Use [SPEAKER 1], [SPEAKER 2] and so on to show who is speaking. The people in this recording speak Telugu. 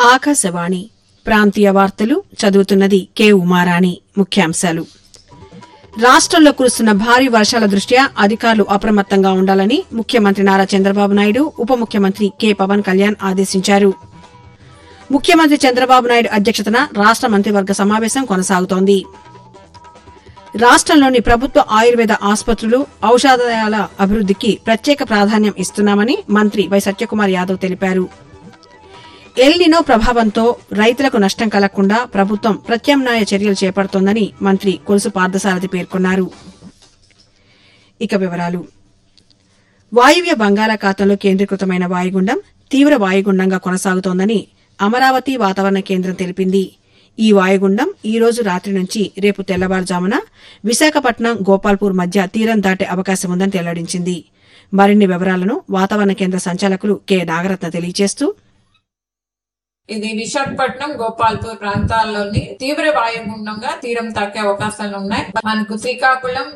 [SPEAKER 1] ఆకాశవాణి ప్రాంతీయ వార్తలు చదువుతున్నది కె ఉమారాణి ముఖ్యాంశాలు రాష్ట్రంలో కురుస్తున్న భారీ వర్షాల దృష్ట్యా అధికారులు అప్రమత్తంగా ఉండాలని ముఖ్యమంత్రి నారా చంద్రబాబు నాయుడు ఉప ముఖ్యమంత్రి కె పవన్ కళ్యాణ్ ఆదేశించారు ముఖ్యమంత్రి చంద్రబాబు నాయుడు అధ్యక్షతన రాష్ట మంత్రివర్గ సమావేశం కొనసాగుతోంది రాష్ట్రంలోని ప్రభుత్వ ఆయుర్వేద ఆసుపత్రులు ఔషధాలయాల అభివృద్దికి ప్రత్యేక ప్రాధాన్యం ఇస్తున్నామని మంత్రి వై సత్యకుమార్ యాదవ్ తెలిపారు ఎల్నినో ప్రభావంతో రైతులకు నష్టం కలగకుండా ప్రభుత్వం ప్రత్యామ్నాయ చర్యలు చేపడుతోందని మంత్రి కొలుసు పార్థసారథి పేర్కొన్నారు ఇక వివరాలు వాయువ్య బంగాళాఖాతంలో కేంద్రీకృతమైన వాయుగుండం తీవ్ర వాయుగుండంగా కొనసాగుతోందని అమరావతి వాతావరణ కేంద్రం తెలిపింది ఈ వాయుగుండం ఈ రోజు రాత్రి నుంచి రేపు తెల్లవారుజామున విశాఖపట్నం గోపాల్పూర్ మధ్య తీరం దాటే అవకాశం ఉందని వెల్లడించింది మరిన్ని వివరాలను వాతావరణ కేంద్ర సంచాలకులు కె నాగరత్న తెలియజేస్తూ
[SPEAKER 2] ఇది విశాఖపట్నం గోపాల్పూర్ ప్రాంతాల్లోని తీవ్ర వాయుగుండంగా తీరం తాకే అవకాశాలు ఉన్నాయి మనకు శ్రీకాకుళం